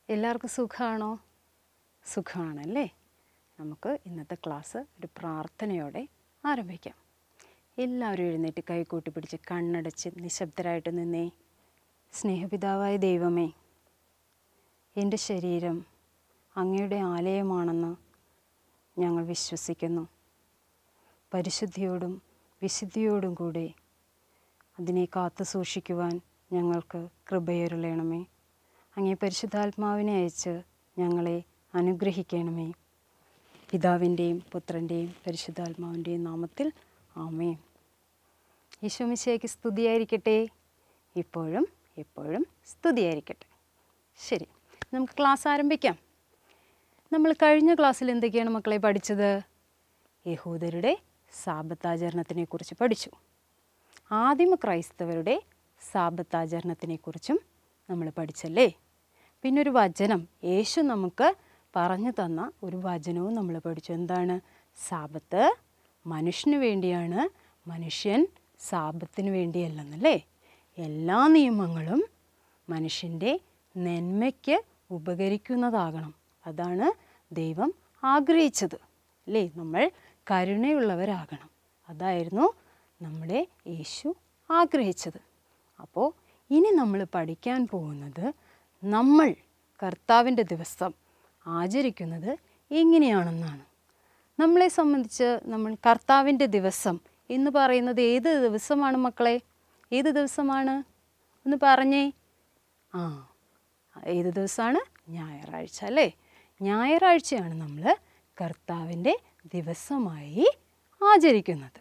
എല്ലാവർക്കും സുഖമാണോ സുഖമാണല്ലേ നമുക്ക് ഇന്നത്തെ ക്ലാസ് ഒരു പ്രാർത്ഥനയോടെ ആരംഭിക്കാം എല്ലാവരും എഴുന്നേറ്റ് കൈകൂട്ടി പിടിച്ച് കണ്ണടച്ച് നിശബ്ദരായിട്ട് നിന്നേ സ്നേഹപിതാവായ ദൈവമേ എൻ്റെ ശരീരം അങ്ങയുടെ ആലയമാണെന്ന് ഞങ്ങൾ വിശ്വസിക്കുന്നു പരിശുദ്ധിയോടും വിശുദ്ധിയോടും കൂടെ അതിനെ കാത്തു സൂക്ഷിക്കുവാൻ ഞങ്ങൾക്ക് കൃപയൊരുളയണമേ അങ്ങേ പരിശുദ്ധാത്മാവിനെ അയച്ച് ഞങ്ങളെ അനുഗ്രഹിക്കണമേ പിതാവിൻ്റെയും പുത്രൻ്റെയും പരിശുദ്ധാത്മാവിൻ്റെയും നാമത്തിൽ ആമേ ഈശോമിശയ്ക്ക് സ്തുതിയായിരിക്കട്ടെ ഇപ്പോഴും എപ്പോഴും സ്തുതിയായിരിക്കട്ടെ ശരി നമുക്ക് ക്ലാസ് ആരംഭിക്കാം നമ്മൾ കഴിഞ്ഞ ക്ലാസ്സിൽ എന്തൊക്കെയാണ് മക്കളെ പഠിച്ചത് യഹൂദരുടെ സാപത്താചരണത്തിനെക്കുറിച്ച് പഠിച്ചു ആദിമ ക്രൈസ്തവരുടെ സാപത്താചരണത്തിനെക്കുറിച്ചും നമ്മൾ പഠിച്ചല്ലേ പിന്നെ ഒരു വചനം യേശു നമുക്ക് പറഞ്ഞു തന്ന ഒരു വചനവും നമ്മൾ പഠിച്ചു എന്താണ് സാപത്ത് മനുഷ്യന് വേണ്ടിയാണ് മനുഷ്യൻ സാപത്തിന് വേണ്ടിയല്ലെന്നല്ലേ എല്ലാ നിയമങ്ങളും മനുഷ്യൻ്റെ നന്മയ്ക്ക് ഉപകരിക്കുന്നതാകണം അതാണ് ദൈവം ആഗ്രഹിച്ചത് അല്ലേ നമ്മൾ കരുണയുള്ളവരാകണം അതായിരുന്നു നമ്മുടെ യേശു ആഗ്രഹിച്ചത് അപ്പോൾ ഇനി നമ്മൾ പഠിക്കാൻ പോകുന്നത് നമ്മൾ കർത്താവിൻ്റെ ദിവസം ആചരിക്കുന്നത് എങ്ങനെയാണെന്നാണ് നമ്മളെ സംബന്ധിച്ച് നമ്മൾ കർത്താവിൻ്റെ ദിവസം എന്ന് പറയുന്നത് ഏത് ദിവസമാണ് മക്കളെ ഏത് ദിവസമാണ് ഒന്ന് പറഞ്ഞേ ആ ഏത് ദിവസമാണ് ഞായറാഴ്ച അല്ലേ ഞായറാഴ്ചയാണ് നമ്മൾ കർത്താവിൻ്റെ ദിവസമായി ആചരിക്കുന്നത്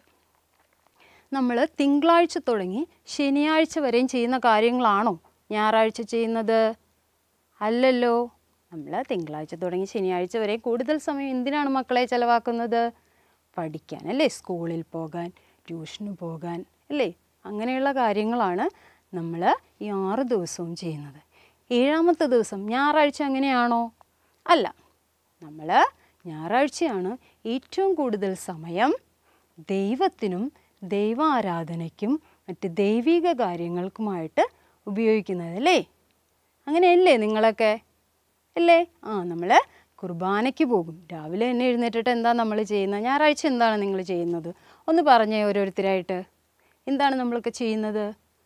നമ്മൾ തിങ്കളാഴ്ച തുടങ്ങി ശനിയാഴ്ച വരെയും ചെയ്യുന്ന കാര്യങ്ങളാണോ ഞായറാഴ്ച ചെയ്യുന്നത് അല്ലല്ലോ നമ്മൾ തിങ്കളാഴ്ച തുടങ്ങി ശനിയാഴ്ച വരെ കൂടുതൽ സമയം എന്തിനാണ് മക്കളെ ചിലവാക്കുന്നത് പഠിക്കാൻ അല്ലേ സ്കൂളിൽ പോകാൻ ട്യൂഷന് പോകാൻ അല്ലേ അങ്ങനെയുള്ള കാര്യങ്ങളാണ് നമ്മൾ ഈ ആറ് ദിവസവും ചെയ്യുന്നത് ഏഴാമത്തെ ദിവസം ഞായറാഴ്ച അങ്ങനെയാണോ അല്ല നമ്മൾ ഞായറാഴ്ചയാണ് ഏറ്റവും കൂടുതൽ സമയം ദൈവത്തിനും ദൈവാരാധനയ്ക്കും മറ്റ് ദൈവിക കാര്യങ്ങൾക്കുമായിട്ട് ഉപയോഗിക്കുന്നത് അല്ലേ അങ്ങനെയല്ലേ നിങ്ങളൊക്കെ അല്ലേ ആ നമ്മൾ കുർബാനയ്ക്ക് പോകും രാവിലെ തന്നെ എഴുന്നേറ്റിട്ട് എന്താ നമ്മൾ ചെയ്യുന്നത് ഞായറാഴ്ച എന്താണ് നിങ്ങൾ ചെയ്യുന്നത് ഒന്ന് പറഞ്ഞേ ഓരോരുത്തരായിട്ട് എന്താണ് നമ്മളൊക്കെ ചെയ്യുന്നത്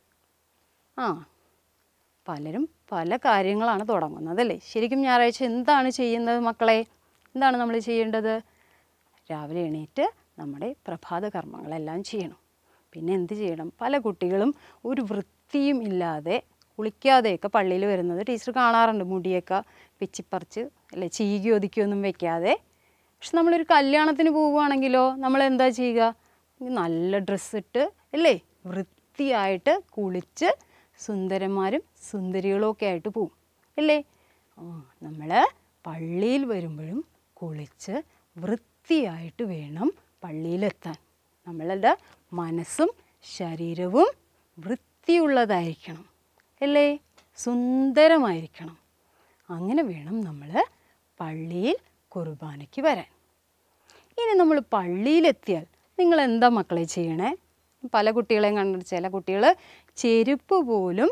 ആ പലരും പല കാര്യങ്ങളാണ് തുടങ്ങുന്നത് അല്ലേ ശരിക്കും ഞായറാഴ്ച എന്താണ് ചെയ്യുന്നത് മക്കളെ എന്താണ് നമ്മൾ ചെയ്യേണ്ടത് രാവിലെ എണീറ്റ് നമ്മുടെ പ്രഭാത കർമ്മങ്ങളെല്ലാം ചെയ്യണം പിന്നെ എന്ത് ചെയ്യണം പല കുട്ടികളും ഒരു വൃത്തിയും ഇല്ലാതെ കുളിക്കാതെയൊക്കെ പള്ളിയിൽ വരുന്നത് ടീച്ചർ കാണാറുണ്ട് മുടിയൊക്കെ പിച്ചിപ്പറിച്ച് അല്ലെ ചീകി ഒതുക്കിയൊന്നും വെക്കാതെ പക്ഷെ നമ്മളൊരു കല്യാണത്തിന് പോവുകയാണെങ്കിലോ നമ്മൾ എന്താ ചെയ്യുക നല്ല ഡ്രസ്സ് ഇട്ട് അല്ലേ വൃത്തിയായിട്ട് കുളിച്ച് സുന്ദരന്മാരും സുന്ദരികളും ഒക്കെ ആയിട്ട് പോവും അല്ലേ ആ നമ്മൾ പള്ളിയിൽ വരുമ്പോഴും കുളിച്ച് വൃത്തിയായിട്ട് വേണം പള്ളിയിലെത്താൻ നമ്മളുടെ മനസ്സും ശരീരവും വൃത്തിയുള്ളതായിരിക്കണം അല്ലേ സുന്ദരമായിരിക്കണം അങ്ങനെ വേണം നമ്മൾ പള്ളിയിൽ കുർബാനയ്ക്ക് വരാൻ ഇനി നമ്മൾ പള്ളിയിലെത്തിയാൽ നിങ്ങൾ എന്താ മക്കളെ ചെയ്യണേ പല കുട്ടികളെയും കണ്ടിട്ട് ചില കുട്ടികൾ ചെരുപ്പ് പോലും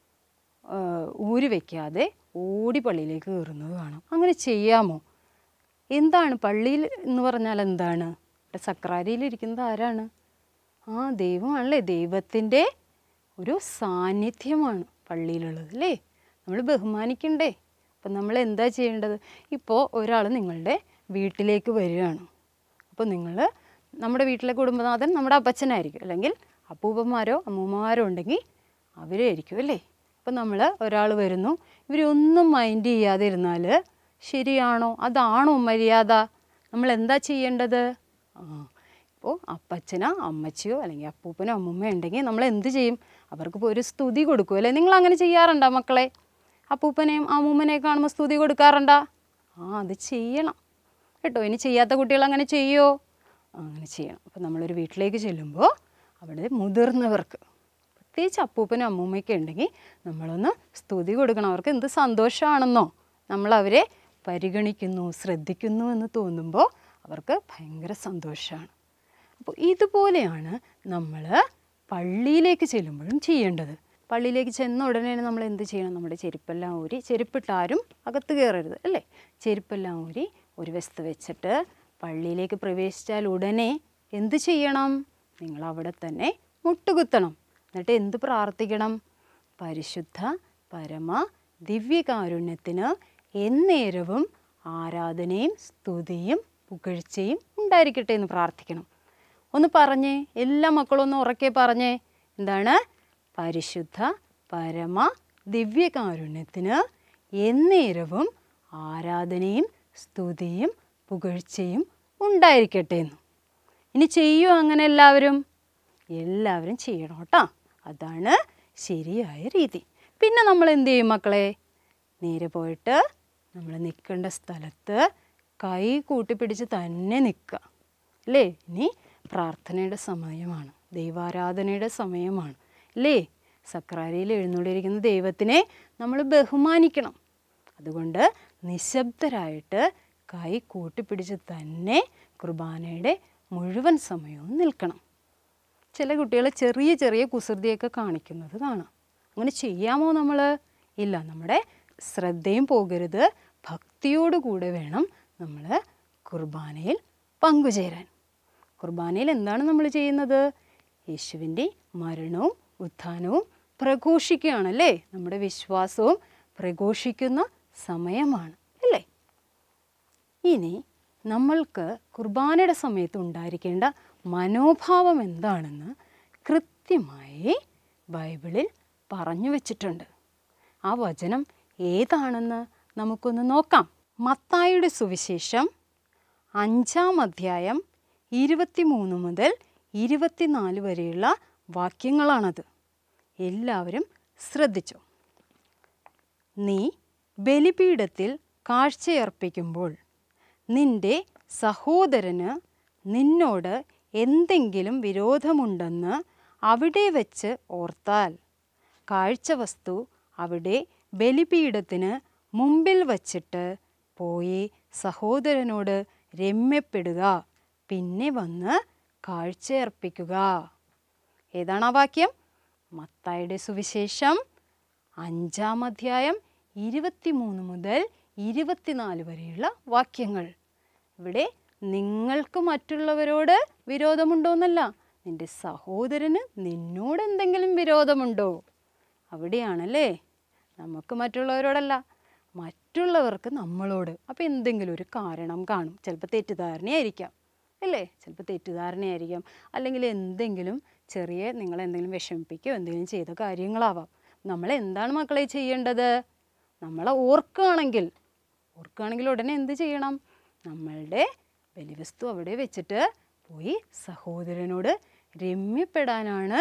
ആ, ഊരി വയ്ക്കാതെ ഓടി പള്ളിയിലേക്ക് കയറുന്നത് കാണാം അങ്ങനെ ചെയ്യാമോ എന്താണ് പള്ളിയിൽ എന്ന് പറഞ്ഞാൽ എന്താണ് ഇവിടെ സക്രാരിയിലിരിക്കുന്നത് ആരാണ് ആ ദൈവമാണല്ലേ ദൈവത്തിൻ്റെ ഒരു സാന്നിധ്യമാണ് പള്ളിയിലുള്ളത് അല്ലേ നമ്മൾ ബഹുമാനിക്കണ്ടേ അപ്പം നമ്മൾ എന്താ ചെയ്യേണ്ടത് ഇപ്പോൾ ഒരാൾ നിങ്ങളുടെ വീട്ടിലേക്ക് വരികയാണ് അപ്പോൾ നിങ്ങൾ നമ്മുടെ വീട്ടിലെ കുടുംബനാഥൻ നമ്മുടെ അപ്പച്ചനായിരിക്കും അല്ലെങ്കിൽ അപ്പൂപ്പന്മാരോ അമ്മൂമ്മമാരോ ഉണ്ടെങ്കിൽ അവരെ ആയിരിക്കും അല്ലേ അപ്പം നമ്മൾ ഒരാൾ വരുന്നു ഇവരൊന്നും മൈൻഡ് ചെയ്യാതെ ഇരുന്നാൽ ശരിയാണോ അതാണോ മര്യാദ നമ്മൾ എന്താ ചെയ്യേണ്ടത് ആ ഇപ്പോൾ അപ്പച്ചനോ അമ്മച്ചിയോ അല്ലെങ്കിൽ അപ്പൂപ്പനോ അമ്മൂമ്മയോ ഉണ്ടെങ്കിൽ നമ്മൾ എന്ത് ചെയ്യും അവർക്ക് ഇപ്പോൾ ഒരു സ്തുതി കൊടുക്കും അല്ലേ നിങ്ങൾ അങ്ങനെ ചെയ്യാറുണ്ടോ മക്കളെ അപ്പൂപ്പനെയും അമ്മൂമ്മനെയും കാണുമ്പോൾ സ്തുതി കൊടുക്കാറുണ്ടോ ആ അത് ചെയ്യണം കേട്ടോ ഇനി ചെയ്യാത്ത കുട്ടികൾ അങ്ങനെ ചെയ്യുമോ അങ്ങനെ ചെയ്യണം അപ്പോൾ നമ്മളൊരു വീട്ടിലേക്ക് ചെല്ലുമ്പോൾ അവിടെ മുതിർന്നവർക്ക് പ്രത്യേകിച്ച് അപ്പൂപ്പനും അമ്മൂമ്മയൊക്കെ ഉണ്ടെങ്കിൽ നമ്മളൊന്ന് സ്തുതി കൊടുക്കണം അവർക്ക് എന്ത് സന്തോഷമാണെന്നോ നമ്മളവരെ പരിഗണിക്കുന്നു ശ്രദ്ധിക്കുന്നു എന്ന് തോന്നുമ്പോൾ അവർക്ക് ഭയങ്കര സന്തോഷമാണ് അപ്പോൾ ഇതുപോലെയാണ് നമ്മൾ പള്ളിയിലേക്ക് ചെല്ലുമ്പോഴും ചെയ്യേണ്ടത് പള്ളിയിലേക്ക് ചെന്ന ഉടനെ തന്നെ നമ്മൾ എന്ത് ചെയ്യണം നമ്മുടെ ചെരുപ്പെല്ലാം ഊരി ചെരുപ്പിട്ടാരും അകത്ത് കയറരുത് അല്ലേ ചെരുപ്പെല്ലാം ഊരി ഒരു വശത്ത് വെച്ചിട്ട് പള്ളിയിലേക്ക് പ്രവേശിച്ചാൽ ഉടനെ എന്ത് ചെയ്യണം നിങ്ങൾ അവിടെ തന്നെ മുട്ടുകുത്തണം എന്നിട്ട് എന്ത് പ്രാർത്ഥിക്കണം പരിശുദ്ധ പരമ ദിവ്യകാരുണ്യത്തിന് എന്നേരവും ആരാധനയും സ്തുതിയും പുകഴ്ചയും ഉണ്ടായിരിക്കട്ടെ എന്ന് പ്രാർത്ഥിക്കണം ഒന്ന് പറഞ്ഞേ എല്ലാ മക്കളും ഒന്ന് ഉറക്കെ പറഞ്ഞേ എന്താണ് പരിശുദ്ധ പരമ ദിവ്യകാരുണ്യത്തിന് എന്നേരവും ആരാധനയും സ്തുതിയും പുകഴ്ചയും ഉണ്ടായിരിക്കട്ടെ എന്ന് ഇനി ചെയ്യൂ അങ്ങനെ എല്ലാവരും എല്ലാവരും ചെയ്യണം കേട്ടോ അതാണ് ശരിയായ രീതി പിന്നെ നമ്മൾ എന്ത് ചെയ്യും മക്കളെ നേരെ പോയിട്ട് നമ്മൾ നിൽക്കേണ്ട സ്ഥലത്ത് കൈ കൂട്ടിപ്പിടിച്ച് തന്നെ നിൽക്കുക അല്ലേ ഇനി പ്രാർത്ഥനയുടെ സമയമാണ് ദൈവാരാധനയുടെ സമയമാണ് അല്ലേ സക്രാരിയിൽ എഴുന്നള്ളിയിരിക്കുന്ന ദൈവത്തിനെ നമ്മൾ ബഹുമാനിക്കണം അതുകൊണ്ട് നിശബ്ദരായിട്ട് കൈ കൂട്ടിപ്പിടിച്ച് തന്നെ കുർബാനയുടെ മുഴുവൻ സമയവും നിൽക്കണം ചില കുട്ടികൾ ചെറിയ ചെറിയ കുസൃതിയൊക്കെ കാണിക്കുന്നത് കാണാം അങ്ങനെ ചെയ്യാമോ നമ്മൾ ഇല്ല നമ്മുടെ ശ്രദ്ധയും പോകരുത് ഭക്തിയോടുകൂടെ വേണം നമ്മൾ കുർബാനയിൽ പങ്കുചേരാൻ കുർബാനയിൽ എന്താണ് നമ്മൾ ചെയ്യുന്നത് യേശുവിൻ്റെ മരണവും ഉത്ഥാനവും പ്രഘോഷിക്കുകയാണല്ലേ നമ്മുടെ വിശ്വാസവും പ്രഘോഷിക്കുന്ന സമയമാണ് അല്ലേ ഇനി നമ്മൾക്ക് കുർബാനയുടെ സമയത്ത് ഉണ്ടായിരിക്കേണ്ട മനോഭാവം എന്താണെന്ന് കൃത്യമായി ബൈബിളിൽ പറഞ്ഞു വച്ചിട്ടുണ്ട് ആ വചനം ഏതാണെന്ന് നമുക്കൊന്ന് നോക്കാം മത്തായിയുടെ സുവിശേഷം അഞ്ചാം അധ്യായം ഇരുപത്തിമൂന്ന് മുതൽ ഇരുപത്തിനാല് വരെയുള്ള വാക്യങ്ങളാണത് എല്ലാവരും ശ്രദ്ധിച്ചു നീ ബലിപീഠത്തിൽ കാഴ്ചയർപ്പിക്കുമ്പോൾ നിന്റെ സഹോദരന് നിന്നോട് എന്തെങ്കിലും വിരോധമുണ്ടെന്ന് അവിടെ വച്ച് ഓർത്താൽ കാഴ്ചവസ്തു അവിടെ ബലിപീഠത്തിന് മുമ്പിൽ വച്ചിട്ട് പോയി സഹോദരനോട് രമ്യപ്പെടുക പിന്നെ വന്ന് കാഴ്ചയർപ്പിക്കുക ഏതാണ് ആ വാക്യം മത്തായുടെ സുവിശേഷം അഞ്ചാം അധ്യായം ഇരുപത്തിമൂന്ന് മുതൽ ഇരുപത്തിനാല് വരെയുള്ള വാക്യങ്ങൾ ഇവിടെ നിങ്ങൾക്ക് മറ്റുള്ളവരോട് വിരോധമുണ്ടോയെന്നല്ല നിന്റെ സഹോദരന് നിന്നോട് എന്തെങ്കിലും വിരോധമുണ്ടോ അവിടെയാണല്ലേ നമുക്ക് മറ്റുള്ളവരോടല്ല മറ്റുള്ളവർക്ക് നമ്മളോട് അപ്പോൾ എന്തെങ്കിലും ഒരു കാരണം കാണും ചിലപ്പോൾ തെറ്റിദ്ധാരണയായിരിക്കാം അല്ലേ ചിലപ്പോൾ തെറ്റിദ്ധാരണയായിരിക്കാം അല്ലെങ്കിൽ എന്തെങ്കിലും ചെറിയ നിങ്ങളെന്തെങ്കിലും വിഷമിപ്പിക്കുകയോ എന്തെങ്കിലും ചെയ്ത കാര്യങ്ങളാവാം നമ്മൾ എന്താണ് മക്കളെ ചെയ്യേണ്ടത് നമ്മളെ ഓർക്കുകയാണെങ്കിൽ ഓർക്കുകയാണെങ്കിൽ ഉടനെ എന്ത് ചെയ്യണം നമ്മളുടെ ബലിവസ്തു അവിടെ വെച്ചിട്ട് പോയി സഹോദരനോട് രമ്യപ്പെടാനാണ്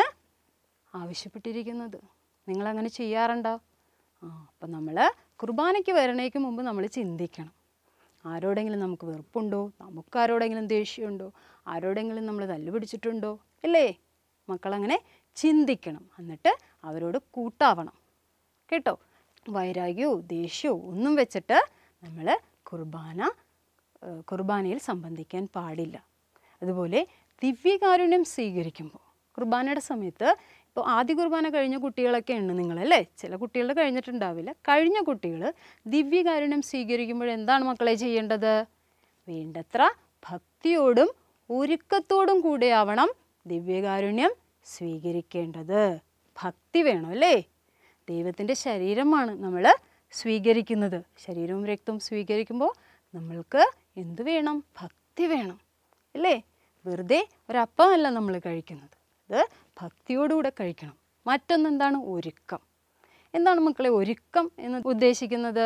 ആവശ്യപ്പെട്ടിരിക്കുന്നത് നിങ്ങളങ്ങനെ ചെയ്യാറുണ്ടോ ആ അപ്പം നമ്മൾ കുർബാനയ്ക്ക് വരണേക്ക് മുമ്പ് നമ്മൾ ചിന്തിക്കണം ആരോടെങ്കിലും നമുക്ക് വെറുപ്പുണ്ടോ നമുക്ക് ആരോടെങ്കിലും ദേഷ്യമുണ്ടോ ആരോടെങ്കിലും നമ്മൾ തല്ലുപിടിച്ചിട്ടുണ്ടോ അല്ലേ മക്കളങ്ങനെ ചിന്തിക്കണം എന്നിട്ട് അവരോട് കൂട്ടാവണം കേട്ടോ വൈരാഗ്യവും ദേഷ്യവും ഒന്നും വെച്ചിട്ട് നമ്മൾ കുർബാന ഏഹ്, കുർബാനയിൽ സംബന്ധിക്കാൻ പാടില്ല അതുപോലെ ദിവ്യകാരുണ്യം സ്വീകരിക്കുമ്പോൾ കുർബാനയുടെ സമയത്ത് ഇപ്പോൾ ആദ്യ കുർബാന കഴിഞ്ഞ കുട്ടികളൊക്കെ ഉണ്ട് നിങ്ങളല്ലേ ചില കുട്ടികളുടെ കഴിഞ്ഞിട്ടുണ്ടാവില്ല കഴിഞ്ഞ കുട്ടികൾ ദിവ്യകാരുണ്യം സ്വീകരിക്കുമ്പോൾ എന്താണ് മക്കളെ ചെയ്യേണ്ടത് വേണ്ടത്ര ഭക്തിയോടും ഒരുക്കത്തോടും കൂടെയാവണം ദിവ്യകാരുണ്യം സ്വീകരിക്കേണ്ടത് ഭക്തി വേണം അല്ലേ ദൈവത്തിൻ്റെ ശരീരമാണ് നമ്മൾ സ്വീകരിക്കുന്നത് ശരീരവും രക്തവും സ്വീകരിക്കുമ്പോൾ നമ്മൾക്ക് എന്ത് വേണം ഭക്തി വേണം അല്ലേ വെറുതെ ഒരപ്പമല്ല നമ്മൾ കഴിക്കുന്നത് അത് ഭക്തിയോടുകൂടെ കഴിക്കണം മറ്റൊന്നെന്താണ് ഒരുക്കം എന്താണ് മക്കളെ ഒരുക്കം എന്ന് ഉദ്ദേശിക്കുന്നത്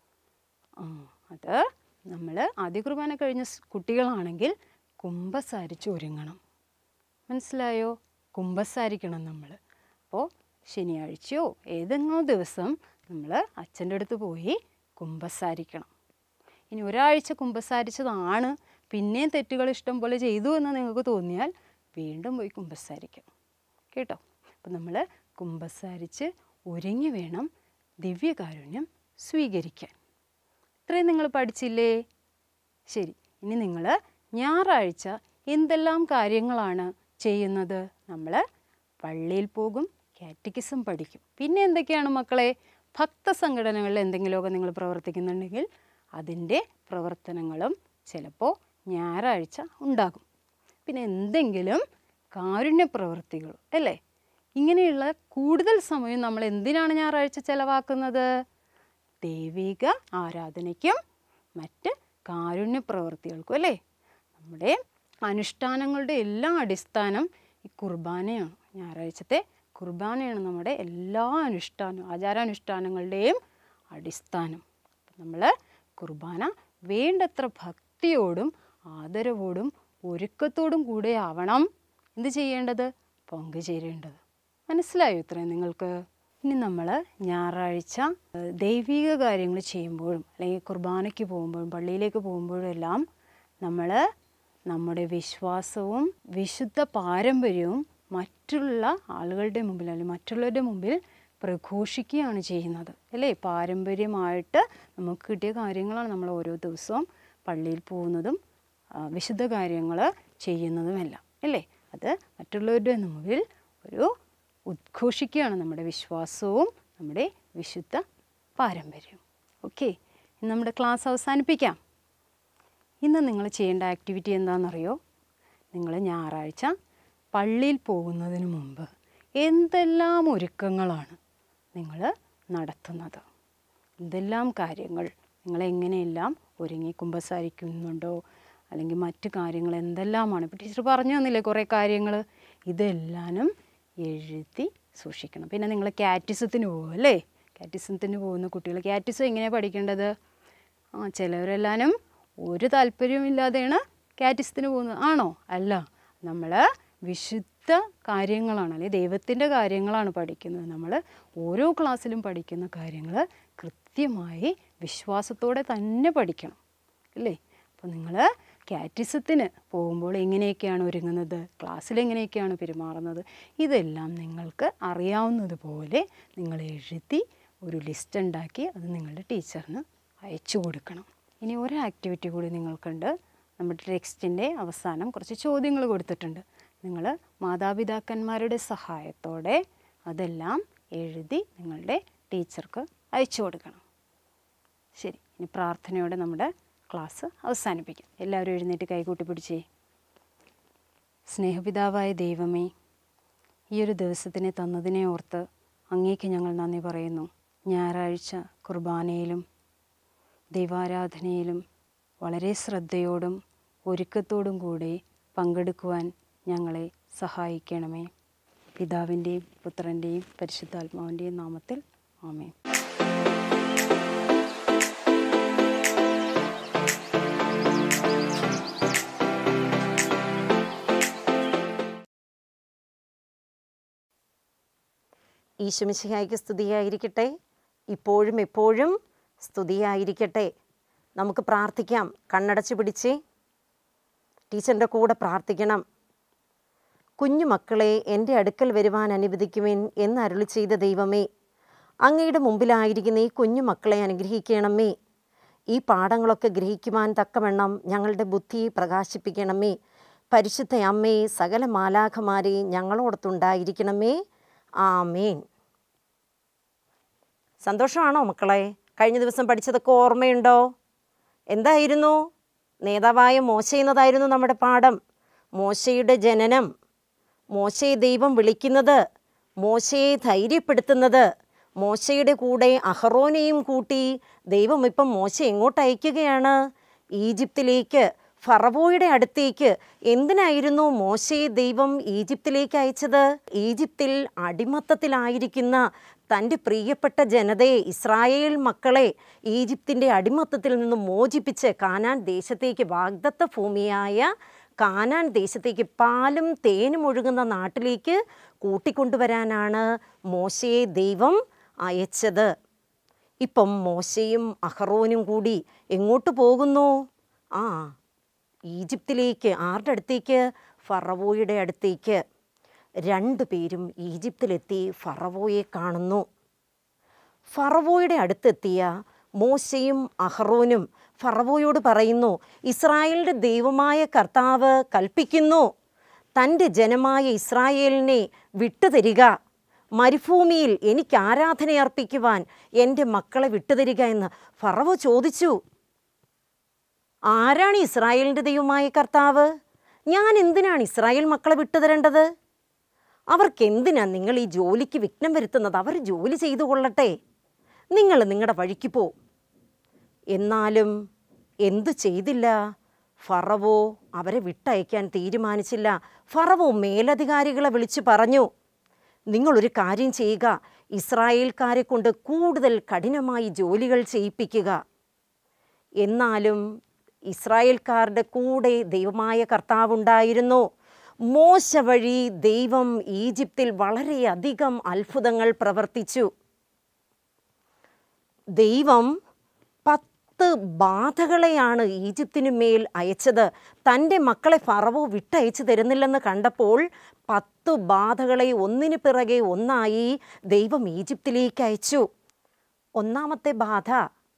ആ അത് നമ്മൾ ആദ്യ കുർബാന കഴിഞ്ഞ സ് കുട്ടികളാണെങ്കിൽ കുമ്പസാരിച്ച് ഒരുങ്ങണം മനസ്സിലായോ കുമ്പസാരിക്കണം നമ്മൾ അപ്പോൾ ശനിയാഴ്ചയോ ഏതെങ്കിലും ദിവസം നമ്മൾ അച്ഛൻ്റെ അടുത്ത് പോയി കുമ്പസാരിക്കണം ഇനി ഒരാഴ്ച കുമ്പസാരിച്ചതാണ് പിന്നെയും തെറ്റുകൾ ഇഷ്ടം പോലെ ചെയ്തു എന്ന് നിങ്ങൾക്ക് തോന്നിയാൽ വീണ്ടും പോയി കുമ്പസാരിക്കാം കേട്ടോ അപ്പം നമ്മൾ കുമ്പസാരിച്ച് ഒരുങ്ങി വേണം ദിവ്യകാരുണ്യം സ്വീകരിക്കാൻ ഇത്രയും നിങ്ങൾ പഠിച്ചില്ലേ ശരി ഇനി നിങ്ങൾ ഞായറാഴ്ച എന്തെല്ലാം കാര്യങ്ങളാണ് ചെയ്യുന്നത് നമ്മൾ പള്ളിയിൽ പോകും കാറ്റക്കിസം പഠിക്കും പിന്നെ എന്തൊക്കെയാണ് മക്കളെ ഭക്തസംഘടനകളിൽ എന്തെങ്കിലുമൊക്കെ നിങ്ങൾ പ്രവർത്തിക്കുന്നുണ്ടെങ്കിൽ അതിൻ്റെ പ്രവർത്തനങ്ങളും ചിലപ്പോൾ ഞായറാഴ്ച ഉണ്ടാകും പിന്നെ എന്തെങ്കിലും കാരുണ്യ പ്രവൃത്തികൾ അല്ലേ ഇങ്ങനെയുള്ള കൂടുതൽ സമയം നമ്മൾ എന്തിനാണ് ഞായറാഴ്ച ചിലവാക്കുന്നത് ദൈവിക ആരാധനയ്ക്കും മറ്റ് കാരുണ്യ പ്രവൃത്തികൾക്കും അല്ലേ നമ്മുടെ അനുഷ്ഠാനങ്ങളുടെ എല്ലാ അടിസ്ഥാനം ഈ കുർബാനയാണ് ഞായറാഴ്ചത്തെ കുർബാനയാണ് നമ്മുടെ എല്ലാ അനുഷ്ഠാനം ആചാരാനുഷ്ഠാനങ്ങളുടെയും അടിസ്ഥാനം നമ്മൾ കുർബാന വേണ്ടത്ര ഭക്തിയോടും ആദരവോടും ഒരുക്കത്തോടും കൂടെ ആവണം എന്ത് ചെയ്യേണ്ടത് പങ്കുചേരേണ്ടത് മനസ്സിലായോ ഇത്രയും നിങ്ങൾക്ക് ഇനി നമ്മൾ ഞായറാഴ്ച ഏഹ്, ദൈവിക കാര്യങ്ങൾ ചെയ്യുമ്പോഴും അല്ലെങ്കിൽ കുർബാനയ്ക്ക് പോകുമ്പോഴും പള്ളിയിലേക്ക് പോകുമ്പോഴും എല്ലാം നമ്മൾ നമ്മുടെ വിശ്വാസവും വിശുദ്ധ പാരമ്പര്യവും മറ്റുള്ള ആളുകളുടെ മുമ്പിൽ അല്ലെങ്കിൽ മറ്റുള്ളവരുടെ മുമ്പിൽ പ്രഘോഷിക്കുകയാണ് ചെയ്യുന്നത് അല്ലേ പാരമ്പര്യമായിട്ട് നമുക്ക് കിട്ടിയ കാര്യങ്ങളാണ് നമ്മൾ ഓരോ ദിവസവും പള്ളിയിൽ പോകുന്നതും ആ, വിശുദ്ധ കാര്യങ്ങൾ ചെയ്യുന്നതുമെല്ലാം അല്ലേ അത് മറ്റുള്ളവരുടെ മുമ്പിൽ ഒരു ഉദ്ഘോഷിക്കുകയാണ് നമ്മുടെ വിശ്വാസവും നമ്മുടെ വിശുദ്ധ പാരമ്പര്യവും ഓക്കെ ഇന്ന് നമ്മുടെ ക്ലാസ് അവസാനിപ്പിക്കാം ഇന്ന് നിങ്ങൾ ചെയ്യേണ്ട ആക്ടിവിറ്റി എന്താണെന്നറിയോ നിങ്ങൾ ഞായറാഴ്ച പള്ളിയിൽ പോകുന്നതിന് മുമ്പ് എന്തെല്ലാം ഒരുക്കങ്ങളാണ് നിങ്ങൾ നടത്തുന്നത് എന്തെല്ലാം കാര്യങ്ങൾ നിങ്ങൾ എങ്ങനെയെല്ലാം ഒരുങ്ങി കുമ്പസാരിക്കുന്നുണ്ടോ അല്ലെങ്കിൽ മറ്റു കാര്യങ്ങൾ എന്തെല്ലാമാണ് ഇപ്പോൾ ടീച്ചർ പറഞ്ഞു തന്നില്ലേ കുറേ കാര്യങ്ങൾ ഇതെല്ലാനും എഴുതി സൂക്ഷിക്കണം പിന്നെ നിങ്ങൾ കാറ്റിസത്തിന് പോകും അല്ലേ കാറ്റിസത്തിന് പോകുന്ന കുട്ടികൾ കാറ്റിസം എങ്ങനെയാണ് പഠിക്കേണ്ടത് ആ ചിലവരെല്ലാനും ഒരു താല്പര്യമില്ലാതെയാണ് കാറ്റിസത്തിന് പോകുന്നത് ആണോ അല്ല നമ്മൾ വിശുദ്ധ കാര്യങ്ങളാണ് അല്ലെങ്കിൽ ദൈവത്തിൻ്റെ കാര്യങ്ങളാണ് പഠിക്കുന്നത് നമ്മൾ ഓരോ ക്ലാസ്സിലും പഠിക്കുന്ന കാര്യങ്ങൾ കൃത്യമായി വിശ്വാസത്തോടെ തന്നെ പഠിക്കണം അല്ലേ അപ്പോൾ നിങ്ങൾ കാറ്റിസത്തിന് പോകുമ്പോൾ എങ്ങനെയൊക്കെയാണ് ഒരുങ്ങുന്നത് ക്ലാസ്സിൽ എങ്ങനെയൊക്കെയാണ് പെരുമാറുന്നത് ഇതെല്ലാം നിങ്ങൾക്ക് അറിയാവുന്നതുപോലെ നിങ്ങൾ എഴുതി ഒരു ലിസ്റ്റ് ഉണ്ടാക്കി അത് നിങ്ങളുടെ ടീച്ചറിന് അയച്ചു കൊടുക്കണം ഇനി ഒരു ആക്ടിവിറ്റി കൂടി നിങ്ങൾക്കുണ്ട് നമ്മുടെ ടെക്സ്റ്റിൻ്റെ അവസാനം കുറച്ച് ചോദ്യങ്ങൾ കൊടുത്തിട്ടുണ്ട് നിങ്ങൾ മാതാപിതാക്കന്മാരുടെ സഹായത്തോടെ അതെല്ലാം എഴുതി നിങ്ങളുടെ ടീച്ചർക്ക് അയച്ചു കൊടുക്കണം ശരി ഇനി പ്രാർത്ഥനയോടെ നമ്മുടെ ക്ലാസ് അവസാനിപ്പിക്കാം എല്ലാവരും എഴുന്നേറ്റ് കൈകൂട്ടി പിടിച്ചേ സ്നേഹപിതാവായ ദൈവമേ ഈ ഒരു ദിവസത്തിനെ തന്നതിനെ ഓർത്ത് അങ്ങേക്ക് ഞങ്ങൾ നന്ദി പറയുന്നു ഞായറാഴ്ച കുർബാനയിലും ദൈവാരാധനയിലും വളരെ ശ്രദ്ധയോടും ഒരുക്കത്തോടും കൂടെ പങ്കെടുക്കുവാൻ ഞങ്ങളെ സഹായിക്കണമേ പിതാവിൻ്റെയും പുത്രൻ്റെയും പരിശുദ്ധാത്മാവിൻ്റെയും നാമത്തിൽ ആമേൻ ഈശ്വമിശിഹായ്ക്ക് സ്തുതിയായിരിക്കട്ടെ ഇപ്പോഴും എപ്പോഴും സ്തുതിയായിരിക്കട്ടെ നമുക്ക് പ്രാർത്ഥിക്കാം കണ്ണടച്ച് പിടിച്ച് ടീച്ചറിൻ്റെ കൂടെ പ്രാർത്ഥിക്കണം കുഞ്ഞു മക്കളെ എൻ്റെ അടുക്കൽ വരുവാൻ അനുവദിക്കുവിൻ എന്ന് അരുളി ചെയ്ത ദൈവമേ അങ്ങയുടെ മുമ്പിലായിരിക്കുന്ന ഈ കുഞ്ഞു മക്കളെ അനുഗ്രഹിക്കണമേ ഈ പാഠങ്ങളൊക്കെ ഗ്രഹിക്കുവാൻ തക്കവണ്ണം ഞങ്ങളുടെ ബുദ്ധി പ്രകാശിപ്പിക്കണമേ പരിശുദ്ധ അമ്മേ സകല മാലാഖമാരെ ഞങ്ങളോടത്തുണ്ടായിരിക്കണമേ ആമേൻ സന്തോഷമാണോ മക്കളെ കഴിഞ്ഞ ദിവസം പഠിച്ചതൊക്കെ ഓർമ്മയുണ്ടോ എന്തായിരുന്നു നേതാവായ മോശ എന്നതായിരുന്നു നമ്മുടെ പാഠം മോശയുടെ ജനനം മോശയെ ദൈവം വിളിക്കുന്നത് മോശയെ ധൈര്യപ്പെടുത്തുന്നത് മോശയുടെ കൂടെ അഹറോനെയും കൂട്ടി ദൈവം ഇപ്പം മോശ എങ്ങോട്ട് അയക്കുകയാണ് ഈജിപ്തിലേക്ക് ഫറവോയുടെ അടുത്തേക്ക് എന്തിനായിരുന്നു മോശയെ ദൈവം ഈജിപ്തിലേക്ക് അയച്ചത് ഈജിപ്തിൽ അടിമത്തത്തിലായിരിക്കുന്ന തൻ്റെ പ്രിയപ്പെട്ട ജനതയെ ഇസ്രായേൽ മക്കളെ ഈജിപ്തിൻ്റെ അടിമത്തത്തിൽ നിന്ന് മോചിപ്പിച്ച് കാനാൻ ദേശത്തേക്ക് വാഗ്ദത്ത ഭൂമിയായ കാനാൻ ദേശത്തേക്ക് പാലും തേനും ഒഴുകുന്ന നാട്ടിലേക്ക് കൂട്ടിക്കൊണ്ടുവരാനാണ് മോശയെ ദൈവം അയച്ചത് ഇപ്പം മോശയും അഹറോനും കൂടി എങ്ങോട്ട് പോകുന്നു ആ ഈജിപ്തിലേക്ക് ആരുടെ അടുത്തേക്ക് ഫറവോയുടെ അടുത്തേക്ക് രണ്ടു പേരും ഈജിപ്തിലെത്തി ഫറവോയെ കാണുന്നു ഫറവോയുടെ അടുത്തെത്തിയ മോശയും അഹറോനും ഫറവോയോട് പറയുന്നു ഇസ്രായേലിൻ്റെ ദൈവമായ കർത്താവ് കൽപ്പിക്കുന്നു തൻ്റെ ജനമായ ഇസ്രായേലിനെ വിട്ടുതരിക മരുഭൂമിയിൽ എനിക്ക് ആരാധന അർപ്പിക്കുവാൻ എൻ്റെ മക്കളെ വിട്ടുതരിക എന്ന് ഫറവോ ചോദിച്ചു ആരാണ് ഇസ്രായേലിൻ്റെ ദൈവമായ കർത്താവ് ഞാൻ എന്തിനാണ് ഇസ്രായേൽ മക്കളെ വിട്ടുതരേണ്ടത് അവർക്ക് എന്തിനാ നിങ്ങൾ ഈ ജോലിക്ക് വിഘ്നം വരുത്തുന്നത് അവർ ജോലി ചെയ്തു കൊള്ളട്ടെ നിങ്ങൾ നിങ്ങളുടെ വഴിക്ക് പോ എന്നാലും എന്തു ചെയ്തില്ല ഫറവോ അവരെ വിട്ടയക്കാൻ തീരുമാനിച്ചില്ല ഫറവോ മേലധികാരികളെ വിളിച്ചു പറഞ്ഞു നിങ്ങളൊരു കാര്യം ചെയ്യുക ഇസ്രായേൽക്കാരെ കൊണ്ട് കൂടുതൽ കഠിനമായി ജോലികൾ ചെയ്യിപ്പിക്കുക എന്നാലും ഇസ്രായേൽക്കാരുടെ കൂടെ ദൈവമായ കർത്താവുണ്ടായിരുന്നു മോശ വഴി ദൈവം ഈജിപ്തിൽ വളരെയധികം അത്ഭുതങ്ങൾ പ്രവർത്തിച്ചു ദൈവം പത്ത് ബാധകളെയാണ് ഈജിപ്തിനു മേൽ അയച്ചത് തൻ്റെ മക്കളെ ഫറവോ വിട്ടയച്ചു തരുന്നില്ലെന്ന് കണ്ടപ്പോൾ പത്ത് ബാധകളെ ഒന്നിനു പിറകെ ഒന്നായി ദൈവം ഈജിപ്തിലേക്ക് അയച്ചു ഒന്നാമത്തെ ബാധ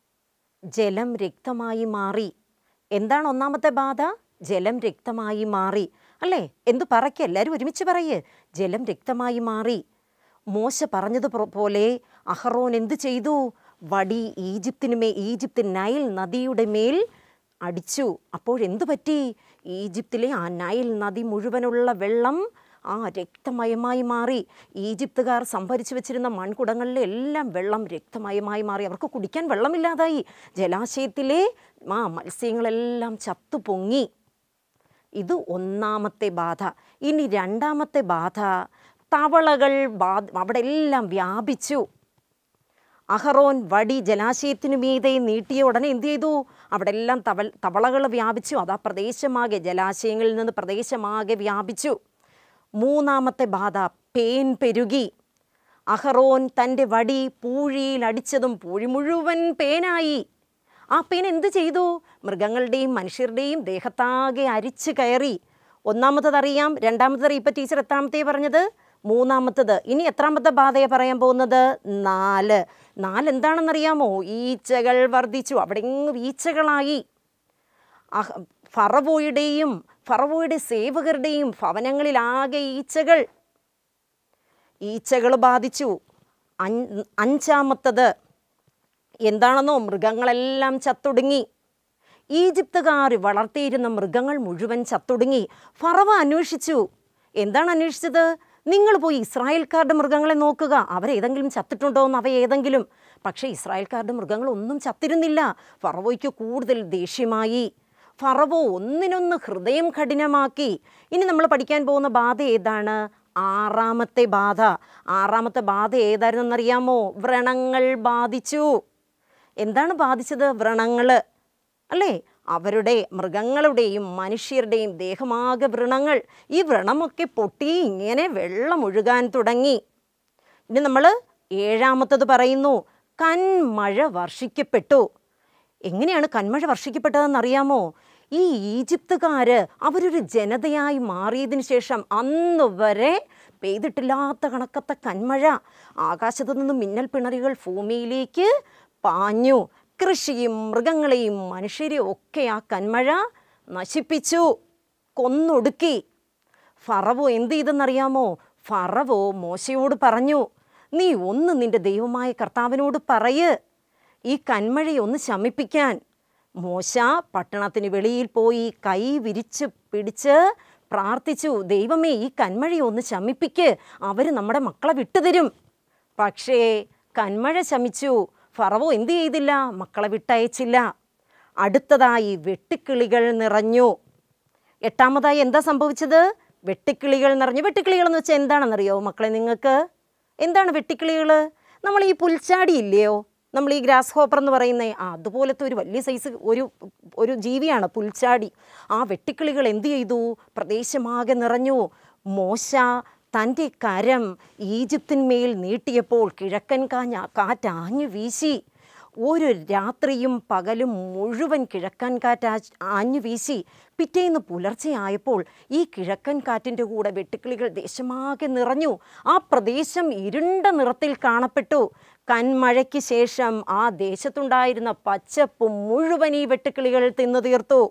ജലം രക്തമായി മാറി എന്താണ് ഒന്നാമത്തെ ബാധ ജലം രക്തമായി മാറി അല്ലേ എന്തു പറയ്ക്ക് എല്ലാവരും ഒരുമിച്ച് പറയ് ജലം രക്തമായി മാറി മോശ പറഞ്ഞതുപോലെ അഹറോൻ എന്തു ചെയ്തു വടി ഈജിപ്തിന് മേ ഈജിപ്ത് നൈൽ നദിയുടെ മേൽ അടിച്ചു അപ്പോഴെന്തു പറ്റി ഈജിപ്തിലെ ആ നൈൽ നദി മുഴുവനുള്ള വെള്ളം ആ രക്തമയമായി മാറി ഈജിപ്തുകാർ സംഭരിച്ചു വെച്ചിരുന്ന മൺകുടങ്ങളിലെ എല്ലാം വെള്ളം രക്തമയമായി മാറി അവർക്ക് കുടിക്കാൻ വെള്ളമില്ലാതായി ജലാശയത്തിലെ ആ മത്സ്യങ്ങളെല്ലാം ചത്തു പൊങ്ങി ഇത് ഒന്നാമത്തെ ബാധ ഇനി രണ്ടാമത്തെ ബാധ തവളകൾ ബാ അവിടെ എല്ലാം വ്യാപിച്ചു അഹറോൻ വടി ജലാശയത്തിനു മീതെ നീട്ടിയ ഉടനെ എന്ത് ചെയ്തു അവിടെ എല്ലാം തവൾ തവളകൾ വ്യാപിച്ചു അത് ആ പ്രദേശമാകെ ജലാശയങ്ങളിൽ നിന്ന് പ്രദേശമാകെ വ്യാപിച്ചു മൂന്നാമത്തെ ബാധ പേൻ പെരുകി അഹറോൻ തൻ്റെ വടി പൂഴിയിൽ അടിച്ചതും പൂഴി മുഴുവൻ പേനായി ആ പേൻ എന്ത് ചെയ്തു മൃഗങ്ങളുടെയും മനുഷ്യരുടെയും ദേഹത്താകെ അരിച്ചു കയറി ഒന്നാമത്തത് അറിയാം രണ്ടാമത്തത് ഇപ്പം ടീച്ചർ എത്രാമത്തെ പറഞ്ഞത് മൂന്നാമത്തത് ഇനി എത്രാമത്തെ ബാധയെ പറയാൻ പോകുന്നത് നാല് നാല് എന്താണെന്നറിയാമോ ഈച്ചകൾ വർദ്ധിച്ചു അവിടെ എങ്ങും ഈച്ചകളായി അഹ ഫറവോയുടെയും ഫറവോയുടെ സേവകരുടെയും ഭവനങ്ങളിലാകെ ഈച്ചകൾ ഈച്ചകൾ ബാധിച്ചു അഞ്ച് അഞ്ചാമത്തത് എന്താണെന്നോ മൃഗങ്ങളെല്ലാം ചത്തൊടുങ്ങി ഈജിപ്തുകാർ വളർത്തിയിരുന്ന മൃഗങ്ങൾ മുഴുവൻ ചത്തൊടുങ്ങി ഫറവ അന്വേഷിച്ചു എന്താണ് അന്വേഷിച്ചത് നിങ്ങൾ പോയി ഇസ്രായേൽക്കാരുടെ മൃഗങ്ങളെ നോക്കുക അവരേതെങ്കിലും ചത്തിട്ടുണ്ടോ എന്ന് അവയേതെങ്കിലും പക്ഷേ ഇസ്രായേൽക്കാരുടെ മൃഗങ്ങളൊന്നും ചത്തിരുന്നില്ല ഫറവോയ്ക്ക് കൂടുതൽ ദേഷ്യമായി ഫറവോ ഒന്നിനൊന്ന് ഹൃദയം കഠിനമാക്കി ഇനി നമ്മൾ പഠിക്കാൻ പോകുന്ന ബാധ ഏതാണ് ആറാമത്തെ ബാധ ആറാമത്തെ ബാധ ഏതായിരുന്നെന്നറിയാമോ വ്രണങ്ങൾ ബാധിച്ചു എന്താണ് ബാധിച്ചത് വ്രണങ്ങൾ അല്ലേ അവരുടെ മൃഗങ്ങളുടെയും മനുഷ്യരുടെയും ദേഹമാകെ വ്രണങ്ങൾ ഈ വ്രണമൊക്കെ പൊട്ടി ഇങ്ങനെ വെള്ളം ഒഴുകാൻ തുടങ്ങി ഇനി നമ്മൾ ഏഴാമത്തത് പറയുന്നു കന്മഴ വർഷിക്കപ്പെട്ടു എങ്ങനെയാണ് കന്മഴ വർഷിക്കപ്പെട്ടതെന്ന് അറിയാമോ ഈ ഈജിപ്തുകാർ അവരൊരു ജനതയായി മാറിയതിന് ശേഷം അന്ന് വരെ പെയ്തിട്ടില്ലാത്ത കണക്കത്തെ കന്മഴ ആകാശത്തു നിന്നും മിന്നൽ പിണറികൾ ഭൂമിയിലേക്ക് പാഞ്ഞു കൃഷിയും മൃഗങ്ങളെയും മനുഷ്യരെയും ഒക്കെ ആ കന്മഴ നശിപ്പിച്ചു കൊന്നൊടുക്കി ഫറവോ എന്ത് ചെയ്തെന്നറിയാമോ ഫറവോ മോശയോട് പറഞ്ഞു നീ ഒന്ന് നിന്റെ ദൈവമായ കർത്താവിനോട് പറയ് ഈ കന്മഴയെ ഒന്ന് ശമിപ്പിക്കാൻ മോശ പട്ടണത്തിന് വെളിയിൽ പോയി കൈ വിരിച്ച് പിടിച്ച് പ്രാർത്ഥിച്ചു ദൈവമേ ഈ കന്മഴയെ ഒന്ന് ശമിപ്പിക്ക് അവർ നമ്മുടെ മക്കളെ വിട്ടുതരും പക്ഷേ കന്മഴ ശമിച്ചു ഫറവോ എന്ത് ചെയ്തില്ല മക്കളെ വിട്ടയച്ചില്ല അടുത്തതായി വെട്ടുക്കിളികൾ നിറഞ്ഞു എട്ടാമതായി എന്താ സംഭവിച്ചത് വെട്ടുക്കിളികൾ നിറഞ്ഞു വെട്ടുക്കിളികൾ എന്ന് വെച്ചാൽ എന്താണെന്നറിയോ മക്കളെ നിങ്ങൾക്ക് എന്താണ് വെട്ടുക്കിളികൾ നമ്മൾ ഈ പുൽച്ചാടി ഇല്ലയോ നമ്മൾ ഈ ഗ്രാസ് ഹോപ്പർ എന്ന് പറയുന്ന ആ അതുപോലത്തെ ഒരു വലിയ സൈസ് ഒരു ഒരു ജീവിയാണ് പുൽച്ചാടി ആ വെട്ടുക്കിളികൾ എന്ത് ചെയ്തു പ്രദേശമാകെ നിറഞ്ഞു മോശ തൻ്റെ കരം ഈജിപ്തിന്മേൽ നീട്ടിയപ്പോൾ കിഴക്കൻ കാഞ്ഞ കാറ്റ് ആഞ്ഞു വീശി ഒരു രാത്രിയും പകലും മുഴുവൻ കിഴക്കൻ കാറ്റ് ആ- ആഞ്ഞു വീശി പിറ്റേന്ന് പുലർച്ചെയായപ്പോൾ ഈ കിഴക്കൻ കാറ്റിൻ്റെ കൂടെ വെട്ടുക്കിളികൾ ദേശമാകെ നിറഞ്ഞു ആ പ്രദേശം ഇരുണ്ട നിറത്തിൽ കാണപ്പെട്ടു കന്മഴയ്ക്ക് ശേഷം ആ ദേശത്തുണ്ടായിരുന്ന പച്ചപ്പ് മുഴുവൻ ഈ വെട്ടുക്കിളികൾ തിന്നു തീർത്തു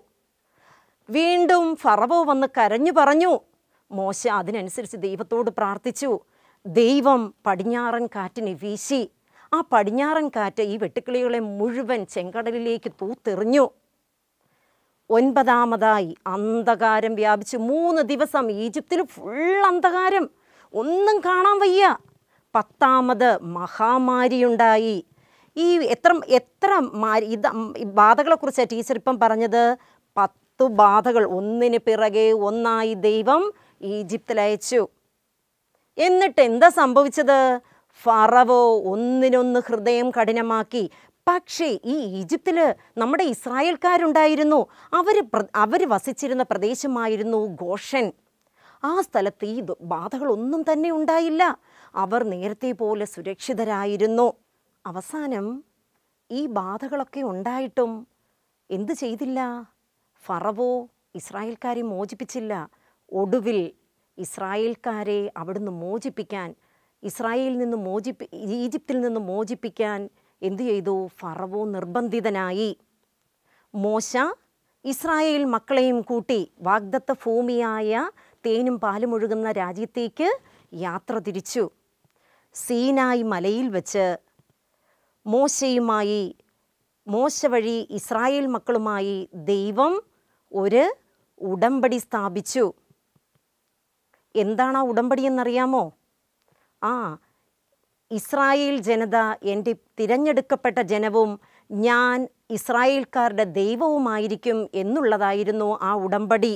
വീണ്ടും ഫറവോ വന്ന് കരഞ്ഞു പറഞ്ഞു മോശ അതിനനുസരിച്ച് ദൈവത്തോട് പ്രാർത്ഥിച്ചു ദൈവം പടിഞ്ഞാറൻ കാറ്റിനെ വീശി ആ പടിഞ്ഞാറൻ കാറ്റ് ഈ വെട്ടുക്കിളികളെ മുഴുവൻ ചെങ്കടലിലേക്ക് തൂത്തെറിഞ്ഞു ഒൻപതാമതായി അന്ധകാരം വ്യാപിച്ചു മൂന്ന് ദിവസം ഈജിപ്തിൽ ഫുൾ അന്ധകാരം ഒന്നും കാണാൻ വയ്യ പത്താമത് മഹാമാരിയുണ്ടായി ഈ എത്ര എത്ര മാരി ഇത് ഈ ബാധകളെക്കുറിച്ചാണ് ടീച്ചർ ഇപ്പം പറഞ്ഞത് പത്തു ബാധകൾ ഒന്നിന് പിറകെ ഒന്നായി ദൈവം ഈജിപ്തിൽ അയച്ചു എന്നിട്ട് എന്താ സംഭവിച്ചത് ഫറവോ ഒന്നിനൊന്ന് ഹൃദയം കഠിനമാക്കി പക്ഷേ ഈ ഈജിപ്തിൽ നമ്മുടെ ഇസ്രായേൽക്കാരുണ്ടായിരുന്നു അവർ അവർ വസിച്ചിരുന്ന പ്രദേശമായിരുന്നു ഗോഷൻ ആ സ്ഥലത്ത് ഈ ദു- ബാധകളൊന്നും തന്നെ ഉണ്ടായില്ല അവർ നേരത്തെ പോലെ സുരക്ഷിതരായിരുന്നു അവസാനം ഈ ബാധകളൊക്കെ ഉണ്ടായിട്ടും എന്തു ചെയ്തില്ല ഫറവോ ഇസ്രായേൽക്കാരെ മോചിപ്പിച്ചില്ല ഒടുവിൽ ഇസ്രായേൽക്കാരെ അവിടുന്ന് മോചിപ്പിക്കാൻ ഇസ്രായേലിൽ നിന്ന് മോചിപ്പി ഈജിപ്തിൽ നിന്ന് മോചിപ്പിക്കാൻ എന്തു ചെയ്തു ഫറവോ നിർബന്ധിതനായി മോശ ഇസ്രായേൽ മക്കളെയും കൂട്ടി വാഗ്ദത്ത ഭൂമിയായ തേനും പാലും ഒഴുകുന്ന രാജ്യത്തേക്ക് യാത്ര തിരിച്ചു സീനായി മലയിൽ വെച്ച് മോശയുമായി മോശ വഴി ഇസ്രായേൽ മക്കളുമായി ദൈവം ഒരു ഉടമ്പടി സ്ഥാപിച്ചു എന്താണ് ആ ഉടമ്പടി എന്നറിയാമോ ആ ഇസ്രായേൽ ജനത എൻ്റെ തിരഞ്ഞെടുക്കപ്പെട്ട ജനവും ഞാൻ ഇസ്രായേൽക്കാരുടെ ദൈവവുമായിരിക്കും എന്നുള്ളതായിരുന്നു ആ ഉടമ്പടി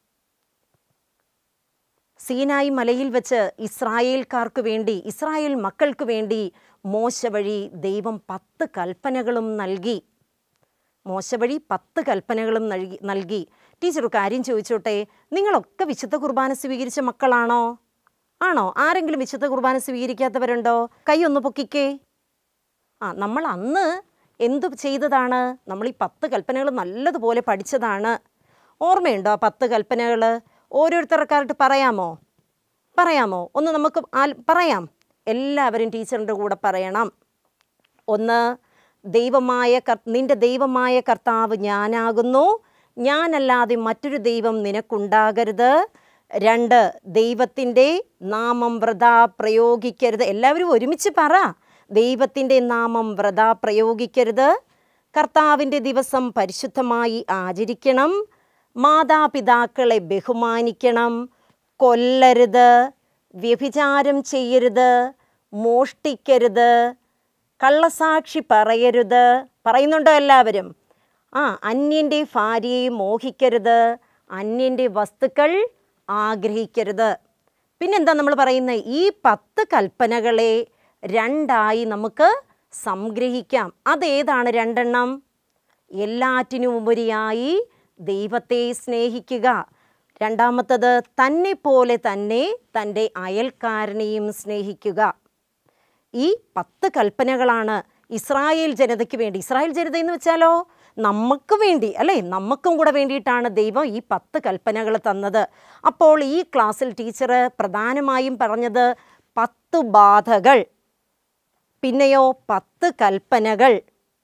സീനായി മലയിൽ വെച്ച് ഇസ്രായേൽക്കാർക്ക് വേണ്ടി ഇസ്രായേൽ മക്കൾക്ക് വേണ്ടി മോശ വഴി ദൈവം പത്ത് കൽപ്പനകളും നൽകി മോശ വഴി പത്ത് കൽപ്പനകളും നൽകി നൽകി ടീച്ചർ ഒരു കാര്യം ചോദിച്ചോട്ടെ നിങ്ങളൊക്കെ വിശുദ്ധ കുർബാന സ്വീകരിച്ച മക്കളാണോ ആണോ ആരെങ്കിലും വിശുദ്ധ കുർബാന സ്വീകരിക്കാത്തവരുണ്ടോ കൈ ഒന്ന് പൊക്കിക്കേ ആ നമ്മൾ അന്ന് എന്തു ചെയ്തതാണ് നമ്മൾ ഈ പത്ത് കൽപ്പനകൾ നല്ലതുപോലെ പഠിച്ചതാണ് ഓർമ്മയുണ്ടോ ആ പത്ത് കൽപ്പനകൾ ഓരോരുത്തർക്കായിട്ട് പറയാമോ പറയാമോ ഒന്ന് നമുക്ക് ആൽ- പറയാം എല്ലാവരും ടീച്ചറിൻ്റെ കൂടെ പറയണം ഒന്ന് ദൈവമായ കർ നിന്റെ ദൈവമായ കർത്താവ് ഞാനാകുന്നു ഞാനല്ലാതെ മറ്റൊരു ദൈവം നിനക്കുണ്ടാകരുത് രണ്ട് ദൈവത്തിൻ്റെ നാമം വ്രത പ്രയോഗിക്കരുത് എല്ലാവരും ഒരുമിച്ച് പറ ദൈവത്തിൻ്റെ നാമം വ്രത പ്രയോഗിക്കരുത് കർത്താവിൻ്റെ ദിവസം പരിശുദ്ധമായി ആചരിക്കണം മാതാപിതാക്കളെ ബഹുമാനിക്കണം കൊല്ലരുത് വ്യഭിചാരം ചെയ്യരുത് മോഷ്ടിക്കരുത് കള്ളസാക്ഷി പറയരുത് പറയുന്നുണ്ടോ എല്ലാവരും ആ അന്യൻ്റെ ഭാര്യയെ മോഹിക്കരുത് അന്യൻ്റെ വസ്തുക്കൾ ആഗ്രഹിക്കരുത് പിന്നെന്താ നമ്മൾ പറയുന്നത് ഈ പത്ത് കൽപ്പനകളെ രണ്ടായി നമുക്ക് സംഗ്രഹിക്കാം അതേതാണ് രണ്ടെണ്ണം എല്ലാറ്റിനും ഉപരിയായി ദൈവത്തെ സ്നേഹിക്കുക രണ്ടാമത്തത് തന്നെ പോലെ തന്നെ തൻ്റെ അയൽക്കാരനെയും സ്നേഹിക്കുക ഈ പത്ത് കൽപ്പനകളാണ് ഇസ്രായേൽ ജനതയ്ക്ക് വേണ്ടി ഇസ്രായേൽ ജനത എന്ന് വെച്ചാലോ നമുക്ക് വേണ്ടി അല്ലേ നമുക്കും കൂടെ വേണ്ടിയിട്ടാണ് ദൈവം ഈ പത്ത് കൽപ്പനകൾ തന്നത് അപ്പോൾ ഈ ക്ലാസ്സിൽ ടീച്ചർ പ്രധാനമായും പറഞ്ഞത് പത്ത് ബാധകൾ പിന്നെയോ പത്ത് കൽപ്പനകൾ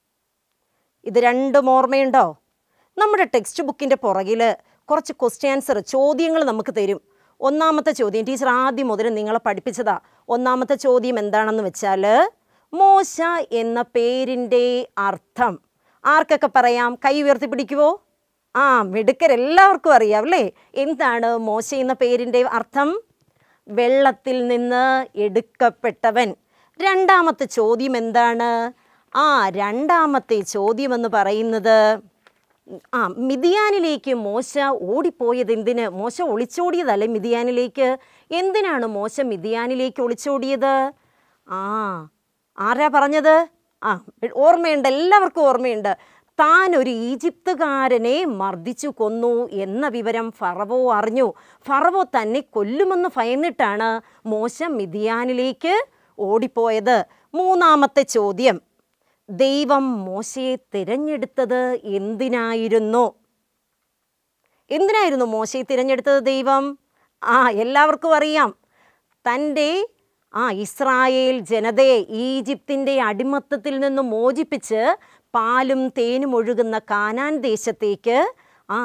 ഇത് രണ്ടും ഓർമ്മയുണ്ടോ നമ്മുടെ ടെക്സ്റ്റ് ബുക്കിൻ്റെ പുറകിൽ കുറച്ച് ക്വസ്റ്റ്യൻ ആൻസർ ചോദ്യങ്ങൾ നമുക്ക് തരും ഒന്നാമത്തെ ചോദ്യം ടീച്ചർ ആദ്യം മുതൽ നിങ്ങളെ പഠിപ്പിച്ചതാ ഒന്നാമത്തെ ചോദ്യം എന്താണെന്ന് വെച്ചാൽ മോശ എന്ന പേരിൻ്റെ അർത്ഥം ആർക്കൊക്കെ പറയാം കൈ ഉയർത്തി പിടിക്കുവോ ആ മിടുക്കരെല്ലാവർക്കും അറിയാം അല്ലേ എന്താണ് മോശ എന്ന പേരിൻ്റെ അർത്ഥം വെള്ളത്തിൽ നിന്ന് എടുക്കപ്പെട്ടവൻ രണ്ടാമത്തെ ചോദ്യം എന്താണ് ആ രണ്ടാമത്തെ ചോദ്യം എന്ന് പറയുന്നത് ആ മിതിയാനിലേക്ക് മോശ ഓടിപ്പോയത് എന്തിന് മോശ ഒളിച്ചോടിയതല്ലേ മിതിയാനിലേക്ക് എന്തിനാണ് മോശ മിതിയാനിലേക്ക് ഒളിച്ചോടിയത് ആ ആരാ പറഞ്ഞത് ആ ഓർമ്മയുണ്ട് എല്ലാവർക്കും ഓർമ്മയുണ്ട് താൻ ഒരു ഈജിപ്തുകാരനെ മർദ്ദിച്ചു കൊന്നു എന്ന വിവരം ഫറവോ അറിഞ്ഞു ഫറവോ തന്നെ കൊല്ലുമെന്ന് ഭയന്നിട്ടാണ് മോശ മിതിയാനിലേക്ക് ഓടിപ്പോയത് മൂന്നാമത്തെ ചോദ്യം ദൈവം മോശയെ തിരഞ്ഞെടുത്തത് എന്തിനായിരുന്നു എന്തിനായിരുന്നു മോശയെ തിരഞ്ഞെടുത്തത് ദൈവം ആ എല്ലാവർക്കും അറിയാം തൻ്റെ ആ ഇസ്രായേൽ ജനതയെ ഈജിപ്തിൻ്റെ അടിമത്തത്തിൽ നിന്ന് മോചിപ്പിച്ച് പാലും തേനും ഒഴുകുന്ന കാനാൻ ദേശത്തേക്ക് ആ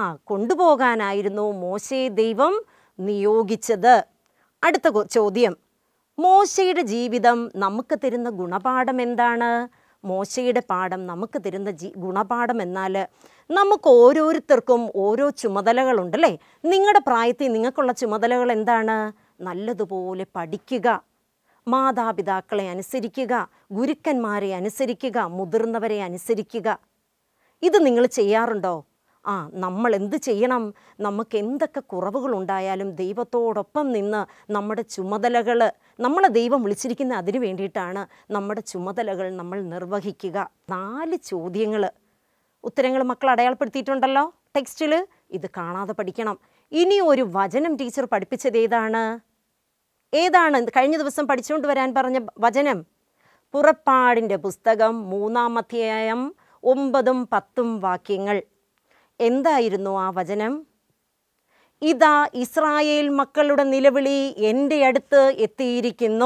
കൊണ്ടുപോകാനായിരുന്നു മോശയെ ദൈവം നിയോഗിച്ചത് അടുത്ത കൊ- ചോദ്യം മോശയുടെ ജീവിതം നമുക്ക് തരുന്ന ഗുണപാഠം എന്താണ് മോശയുടെ പാഠം നമുക്ക് തരുന്ന ജി ഗുണപാഠം എന്നാൽ നമുക്ക് ഓരോരുത്തർക്കും ഓരോ ചുമതലകളുണ്ടല്ലേ നിങ്ങളുടെ പ്രായത്തിൽ നിങ്ങൾക്കുള്ള ചുമതലകൾ എന്താണ് നല്ലതുപോലെ പഠിക്കുക മാതാപിതാക്കളെ അനുസരിക്കുക ഗുരുക്കന്മാരെ അനുസരിക്കുക മുതിർന്നവരെ അനുസരിക്കുക ഇത് നിങ്ങൾ ചെയ്യാറുണ്ടോ ആ നമ്മൾ എന്ത് ചെയ്യണം നമുക്ക് എന്തൊക്കെ കുറവുകളുണ്ടായാലും ദൈവത്തോടൊപ്പം നിന്ന് നമ്മുടെ ചുമതലകൾ നമ്മളെ ദൈവം വിളിച്ചിരിക്കുന്ന അതിനു വേണ്ടിയിട്ടാണ് നമ്മുടെ ചുമതലകൾ നമ്മൾ നിർവഹിക്കുക നാല് ചോദ്യങ്ങൾ ഉത്തരങ്ങൾ മക്കൾ അടയാളപ്പെടുത്തിയിട്ടുണ്ടല്ലോ ടെക്സ്റ്റിൽ ഇത് കാണാതെ പഠിക്കണം ഇനി ഒരു വചനം ടീച്ചർ പഠിപ്പിച്ചത് ഏതാണ് ഏതാണ് കഴിഞ്ഞ ദിവസം പഠിച്ചുകൊണ്ട് വരാൻ പറഞ്ഞ വചനം പുറപ്പാടിൻ്റെ പുസ്തകം മൂന്നാം അധ്യായം ഒമ്പതും പത്തും വാക്യങ്ങൾ എന്തായിരുന്നു ആ വചനം ഇതാ ഇസ്രായേൽ മക്കളുടെ നിലവിളി എൻ്റെ അടുത്ത് എത്തിയിരിക്കുന്നു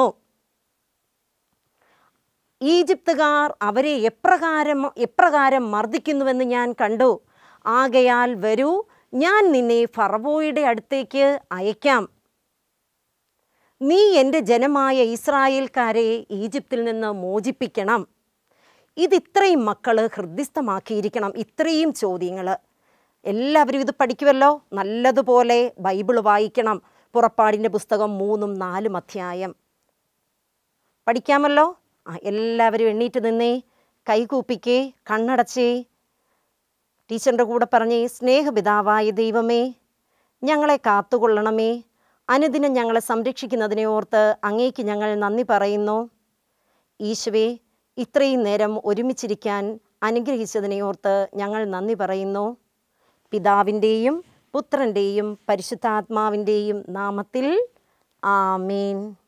ഈജിപ്തുകാർ അവരെ എപ്രകാരം എപ്രകാരം മർദ്ദിക്കുന്നുവെന്ന് ഞാൻ കണ്ടു ആകയാൽ വരൂ ഞാൻ നിന്നെ ഫറവോയുടെ അടുത്തേക്ക് അയക്കാം നീ എൻ്റെ ജനമായ ഇസ്രായേൽക്കാരെ ഈജിപ്തിൽ നിന്ന് മോചിപ്പിക്കണം ഇതിത്രയും മക്കൾ ഹൃദ്യസ്ഥമാക്കിയിരിക്കണം ഇത്രയും ചോദ്യങ്ങൾ എല്ലാവരും ഇത് പഠിക്കുമല്ലോ നല്ലതുപോലെ ബൈബിൾ വായിക്കണം പുറപ്പാടിൻ്റെ പുസ്തകം മൂന്നും നാലും അധ്യായം പഠിക്കാമല്ലോ ആ എല്ലാവരും എണ്ണീറ്റ് നിന്നേ കൈകൂപ്പിക്കേ കണ്ണടച്ചേ ടീച്ചറിൻ്റെ കൂടെ പറഞ്ഞേ സ്നേഹപിതാവായ ദൈവമേ ഞങ്ങളെ കാത്തുകൊള്ളണമേ അനുദിനം ഞങ്ങളെ സംരക്ഷിക്കുന്നതിനെ ഓർത്ത് അങ്ങേക്ക് ഞങ്ങൾ നന്ദി പറയുന്നു ഈശുവേ ഇത്രയും നേരം ഒരുമിച്ചിരിക്കാൻ അനുഗ്രഹിച്ചതിനെ ഓർത്ത് ഞങ്ങൾ നന്ദി പറയുന്നു പിതാവിൻ്റെയും പുത്രൻ്റെയും പരിശുദ്ധാത്മാവിൻ്റെയും നാമത്തിൽ ആമേൻ